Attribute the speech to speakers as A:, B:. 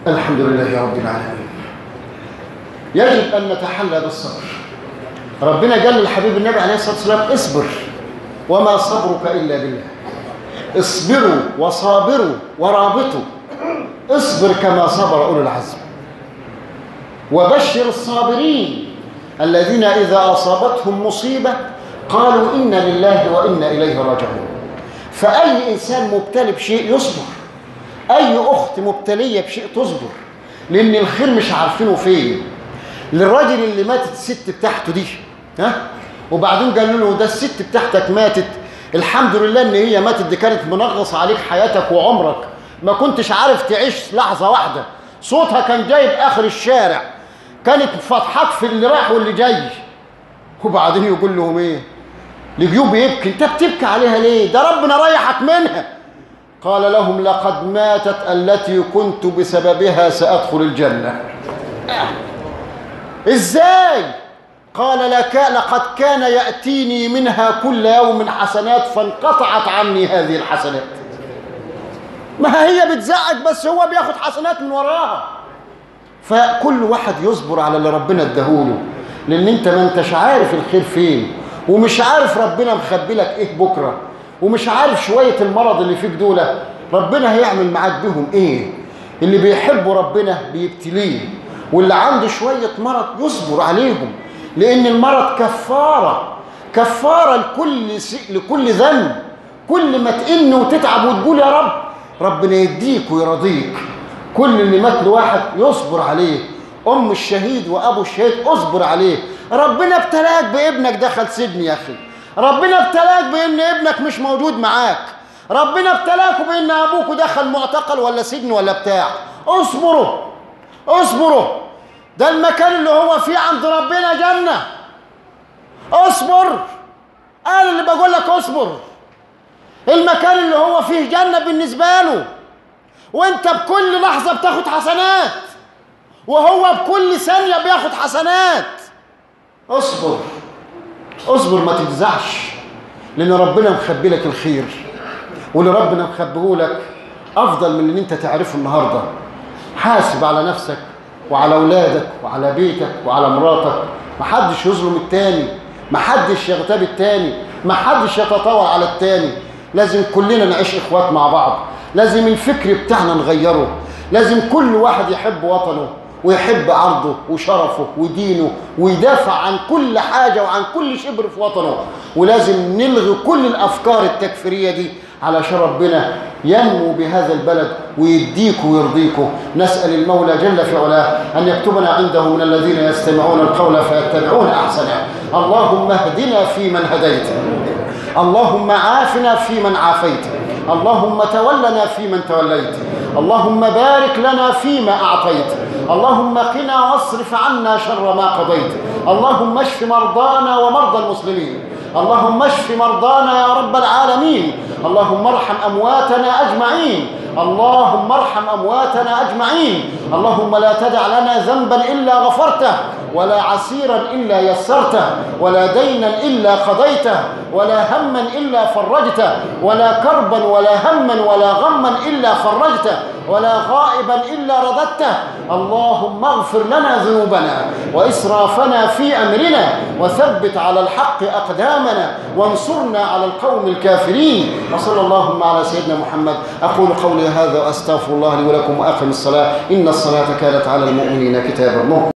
A: الحمد لله رب العالمين يجب أن نتحلى بالصبر ربنا قال للحبيب النبي عليه الصلاة والسلام اصبر وما صبرك إلا بالله اصبروا وصابروا ورابطوا اصبر كما صبر أولو العزم وبشر الصابرين الذين إذا أصابتهم مصيبة قالوا إنا لله وإنا إليه راجعون فأي إنسان مبتلي بشيء يصبر أي أخت مبتلية بشيء تصبر لأن الخير مش عارفينه فين للراجل اللي ماتت الست بتاعته دي ها وبعدين قالوا له ده الست بتاعتك ماتت الحمد لله ان هي ماتت دي كانت منغص عليك حياتك وعمرك ما كنتش عارف تعيش لحظة واحدة صوتها كان جايب آخر الشارع كانت فضحك في اللي راح واللي جاي وبعدين يقول لهم ايه لجيوب يبكي انت بتبكي عليها ليه ده ربنا ريحك منها قال لهم لقد ماتت التي كنت بسببها سأدخل الجنة ازاي قال لك لقد كان يأتيني منها كل يوم حسنات فانقطعت عني هذه الحسنات ما هي بتزعج بس هو بياخد حسنات من وراها فكل واحد يصبر على اللي ربنا اداهوله لان انت ما انتش عارف الخير فين ومش عارف ربنا مخبي لك ايه بكره ومش عارف شويه المرض اللي فيك دول ربنا هيعمل معاك بهم ايه اللي بيحبوا ربنا بيبتليه واللي عنده شويه مرض يصبر عليهم لان المرض كفاره كفاره لكل س... لكل ذنب كل ما تئن وتتعب وتقول يا رب ربنا يديك ويرضيك كل اللي مات له واحد يصبر عليه ام الشهيد وابو الشهيد اصبر عليه ربنا ابتلاك بابنك دخل سجن يا اخي ربنا ابتلاك بان ابنك مش موجود معاك ربنا ابتلاك بان ابوك دخل معتقل ولا سجن ولا بتاع اصبروا اصبروا ده المكان اللي هو فيه عند ربنا جنة اصبر انا اللي بقول لك اصبر المكان اللي هو فيه جنة بالنسبة له وانت بكل لحظة بتاخد حسنات وهو بكل ثانية بياخد حسنات اصبر اصبر ما تجزعش لان ربنا مخبي لك الخير واللي ربنا مخبيه لك افضل من اللي انت تعرفه النهارده حاسب على نفسك وعلى اولادك وعلى بيتك وعلى مراتك محدش يظلم التاني محدش يغتاب التاني محدش يتطاول على التاني لازم كلنا نعيش اخوات مع بعض لازم الفكر بتاعنا نغيره لازم كل واحد يحب وطنه ويحب عرضه وشرفه ودينه ويدافع عن كل حاجة وعن كل شبر في وطنه ولازم نلغي كل الأفكار التكفيرية دي علشان ربنا ينمو بهذا البلد ويديكوا ويرضيكوا نسأل المولى جل في علاه أن يكتبنا عنده من الذين يستمعون القول فيتبعون أحسنه اللهم اهدنا فيمن هديت اللهم عافنا فيمن عافيت اللهم تولنا فيمن توليت اللهم بارك لنا فيما أعطيت اللهم قنا واصرف عنا شر ما قضيت اللهم اشف مرضانا ومرضى المسلمين اللهم اشف مرضانا يا رب العالمين اللهم ارحم أمواتنا أجمعين اللهم ارحم أمواتنا أجمعين اللهم لا تدع لنا ذنبا إلا غفرته ولا عسيرا إلا يسرته ولا دينا إلا قضيته ولا هما إلا فرجته ولا كربا ولا هما ولا غما إلا فرجته ولا غائبا إلا رددته اللهم اغفر لنا ذنوبنا وإسرافنا في أمرنا وثبت على الحق أقدامنا وانصرنا على القوم الكافرين وصلى اللهم على سيدنا محمد أقول قولي هذا وأستغفر الله لي ولكم وأقم الصلاة إن الصلاة كانت على المؤمنين كتابا موقوتا